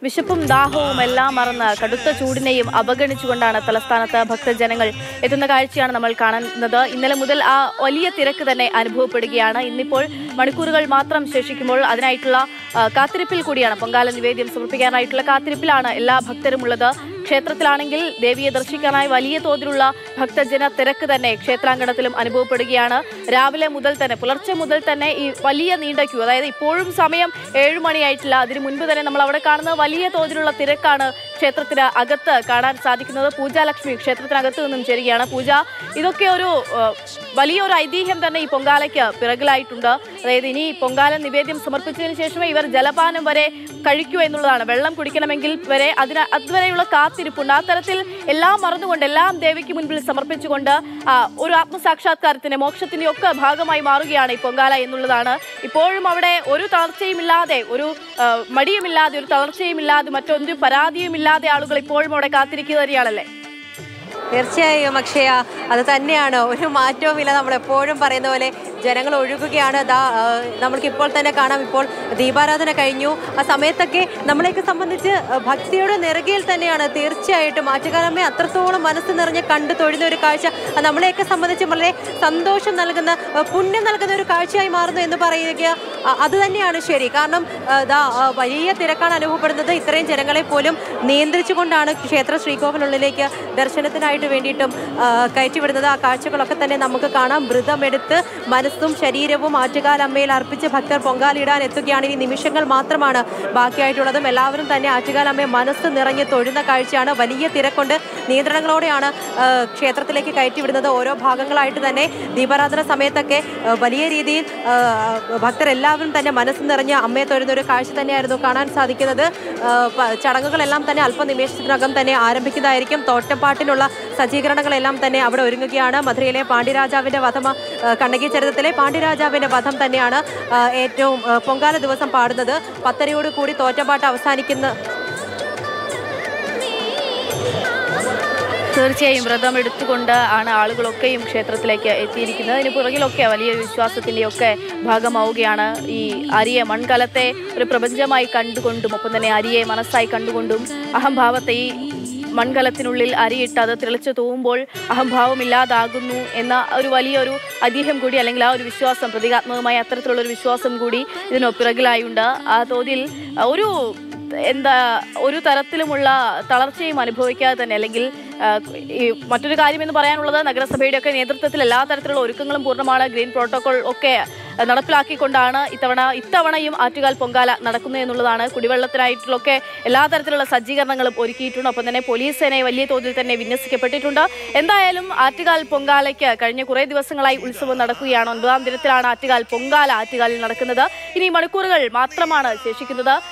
വിശപ്പും ദാഹവും എല്ലാം മറന്ന് കടുത്ത ചൂടിനെയും അവഗണിച്ചുകൊണ്ടാണ് തലസ്ഥാനത്ത് ഭക്തജനങ്ങൾ എത്തുന്ന കാഴ്ചയാണ് നമ്മൾ കാണുന്നത് ഇന്നലെ മുതൽ ആ വലിയ തിരക്ക് തന്നെ അനുഭവപ്പെടുകയാണ് ഇന്നിപ്പോൾ മണിക്കൂറുകൾ മാത്രം ശേഷിക്കുമ്പോൾ അതിനായിട്ടുള്ള ആ, കാത്തിരിപ്പിൽ കൂടിയാണ് പൊങ്കാല നിവേദ്യം സമർപ്പിക്കാനായിട്ടുള്ള കാത്തിരിപ്പിലാണ് എല്ലാ ഭക്തരും ഉള്ളത് ക്ഷേത്രത്തിലാണെങ്കിൽ ദേവിയെ ദർശിക്കാനായി വലിയ തോതിലുള്ള ഭക്തജന തിരക്ക് തന്നെ ക്ഷേത്രാങ്കണത്തിലും അനുഭവപ്പെടുകയാണ് രാവിലെ മുതൽ തന്നെ പുലർച്ചെ മുതൽ തന്നെ ഈ വലിയ നീണ്ട ക്യൂ അതായത് ഇപ്പോഴും സമയം ഏഴു മണിയായിട്ടില്ല അതിനു മുൻപ് തന്നെ നമ്മൾ അവിടെ കാണുന്ന വലിയ തോതിലുള്ള തിരക്കാണ് ക്ഷേത്രത്തിന് അകത്ത് കാണാൻ സാധിക്കുന്നത് പൂജാലക്ഷ്മി ക്ഷേത്രത്തിനകത്ത് നിന്നും ചേരുകയാണ് പൂജ ഇതൊക്കെ ഒരു ഏഹ്, വലിയൊരു ഐതിഹ്യം തന്നെ ഈ പൊങ്കാലയ്ക്ക് പിറകിലായിട്ടുണ്ട് അതായത് ഇനി പൊങ്കാല നിവേദ്യം സമർപ്പിച്ചതിന് ശേഷമേ ഇവർ ജലപാനം വരെ കഴിക്കൂ എന്നുള്ളതാണ് വെള്ളം കുടിക്കണമെങ്കിൽ വരെ അതിന് അതുവരെയുള്ള കാത്തിരിപ്പുണ്ട് ആ തരത്തിൽ എല്ലാം മറന്നുകൊണ്ട് എല്ലാം ദേവിക്ക് മുൻപിൽ സമർപ്പിച്ചുകൊണ്ട് ആ, ഒരു ആത്മസാക്ഷാത്കാരത്തിന്റെ മോക്ഷത്തിന്റെ ഒക്കെ ഭാഗമായി മാറുകയാണ് ഈ പൊങ്കാല എന്നുള്ളതാണ് ഇപ്പോഴും അവിടെ ഒരു തളർച്ചയും ഇല്ലാതെ ഒരു ആ, മടിയുമില്ലാതെ ഒരു തളർച്ചയും ഇല്ലാതെ മറ്റൊരു പരാതിയും ഇല്ലാതെ ആളുകൾ ഇപ്പോഴും അവിടെ കാത്തിരിക്കുക തന്നെയാണല്ലേ തീർച്ചയായും അക്ഷയ അത് തന്നെയാണ് ഒരു മാറ്റവും ഇല്ല നമ്മൾ എപ്പോഴും പറയുന്ന പോലെ ജനങ്ങൾ ഒഴുകുകയാണ് ദാ ആ, നമ്മൾക്ക് ഇപ്പോൾ തന്നെ കാണാം ഇപ്പോൾ ദീപാരാധന കഴിഞ്ഞു ആ സമയത്തൊക്കെ നമ്മളെയൊക്കെ സംബന്ധിച്ച് ഭക്തിയുടെ നെറുകയിൽ തന്നെയാണ് തീർച്ചയായിട്ടും ആറ്റുകാലമ്മേ അത്രത്തോളം മനസ്സ് നിറഞ്ഞ് കണ്ടു തൊഴുന്ന ഒരു കാഴ്ച അത് നമ്മളെയൊക്കെ സംബന്ധിച്ച് വളരെ സന്തോഷം നൽകുന്ന ആ, പുണ്യം നൽകുന്ന ഒരു കാഴ്ചയായി മാറുന്നു എന്ന് പറയുക ആ, അത് തന്നെയാണ് ശരി കാരണം ആ, ദാ ആ, വലിയ തിരക്കാണ് അനുഭവപ്പെടുന്നത് ഇത്രയും ജനങ്ങളെ പോലും നിയന്ത്രിച്ചുകൊണ്ടാണ് ക്ഷേത്ര ശ്രീകോവിലുള്ളിലേക്ക് ദർശനത്തിനായിട്ട് വേണ്ടിയിട്ടും ആ, കയറ്റിവിടുന്നത് ആ കാഴ്ചകളൊക്കെ തന്നെ നമുക്ക് കാണാം വ്രതമെടുത്ത് മനസ്സും ശരീരവും ആറ്റുകാലമ്മയിൽ അർപ്പിച്ച് ഭക്തർ പൊങ്കാലിടാൻ എത്തുകയാണ് ഇനി നിമിഷങ്ങൾ മാത്രമാണ് ബാക്കിയായിട്ടുള്ളതും എല്ലാവരും തന്നെ ആറ്റുകാലമ്മയെ മനസ്സ് നിറഞ്ഞ് തൊഴുന്ന കാഴ്ചയാണ് വലിയ തിരക്കൊണ്ട് നിയന്ത്രണങ്ങളോടെയാണ് ആ, ക്ഷേത്രത്തിലേക്ക് കയറ്റിവിടുന്നത് ഓരോ ഭാഗങ്ങളായിട്ട് തന്നെ ദീപാരാധന സമയത്തൊക്കെ ആ, വലിയ രീതിയിൽ ആ, ഭക്തർ എല്ലാവരും തന്നെ മനസ്സ് നിറഞ്ഞ് അമ്മയെ തൊഴുന്ന ഒരു കാഴ്ച തന്നെയായിരുന്നു കാണാൻ സാധിക്കുന്നത് ആ, പ- ചടങ്ങുകളെല്ലാം തന്നെ അല്പനിമിഷത്തിനകം തന്നെ ആരംഭിക്കുന്നതായിരിക്കും തോറ്റപ്പാട്ടിനുള്ള സജ്ജീകരണങ്ങളെല്ലാം തന്നെ അവിടെ ഒരുങ്ങുകയാണ് മധുരയിലെ പാണ്ഡ്യരാജാവിന്റെ വധം ആ, കണ്ണകി ചരിത്രത്തിലെ പാണ്ഡ്യരാജാവിന്റെ വധം തന്നെയാണ് ആ, ഏറ്റവും ആ, പൊങ്കാല ദിവസം പാടുന്നത് പത്തരയോട് കൂടി തോറ്റപ്പാട്ട് അവസാനിക്കുന്ന തീർച്ചയായും വ്രതം എടുത്തുകൊണ്ട് ആണ് ആളുകളൊക്കെയും ക്ഷേത്രത്തിലേക്ക് എത്തിയിരിക്കുന്നത് ഇതിന് പുറകിലൊക്കെ വലിയ വിശ്വാസത്തിൻ്റെയൊക്കെ ഭാഗമാവുകയാണ് ഈ അരിയെ മൺകലത്തെ ഒരു പ്രപഞ്ചമായി കണ്ടുകൊണ്ടും ഒപ്പം തന്നെ അരിയെ മനസ്സായി കണ്ടുകൊണ്ടും അഹംഭാവത്തെ ഈ മൺകലത്തിനുള്ളിൽ അരിയിട്ട് അത് തെളിച്ചു തൂവുമ്പോൾ അഹംഭാവമില്ലാതാകുന്നു എന്ന ഒരു വലിയൊരു ഐതിഹ്യം കൂടി അല്ലെങ്കിൽ ആ ഒരു വിശ്വാസം പ്രതീകാത്മകമായ അത്തരത്തിലുള്ള ഒരു വിശ്വാസം കൂടി ഇതിന് പിറകിലായുണ്ട് ആ തോതിൽ ഒരു എന്താ ഒരു തരത്തിലുമുള്ള തളർച്ചയും അനുഭവിക്കാതെ തന്നെ അല്ലെങ്കിൽ ആ, ഈ മറ്റൊരു കാര്യം എന്ന് പറയാനുള്ളത് നഗരസഭയുടെ ഒക്കെ നേതൃത്വത്തിൽ എല്ലാ തരത്തിലുള്ള ഒരുക്കങ്ങളും പൂർണ്ണമാണ് ഗ്രീൻ പ്രോട്ടോകോൾ ഒക്കെ ആ, നടപ്പിലാക്കിക്കൊണ്ടാണ് ഇത്തവണ ഇത്തവണയും ആറ്റുകാൽ പൊങ്കാല നടക്കുന്നത് എന്നുള്ളതാണ് കുടിവെള്ളത്തിനായിട്ടുള്ളൊക്കെ എല്ലാ തരത്തിലുള്ള സജ്ജീകരണങ്ങളും ഒരുക്കിയിട്ടുണ്ട് ഒപ്പം തന്നെ പോലീസ് സേനയെ വലിയ തോതിൽ തന്നെ വിന്യസിക്കപ്പെട്ടിട്ടുണ്ട് എന്തായാലും ആറ്റുകാൽ പൊങ്കാലയ്ക്ക് കഴിഞ്ഞ കുറേ ദിവസങ്ങളായി ഉത്സവം നടക്കുകയാണ് ഒൻപതാം ദിനത്തിലാണ് ആറ്റുകാൽ പൊങ്കാല ആറ്റുകാലിൽ നടക്കുന്നത് ഇനി മണിക്കൂറുകൾ മാത്രമാണ് ശേഷിക്കുന്നത്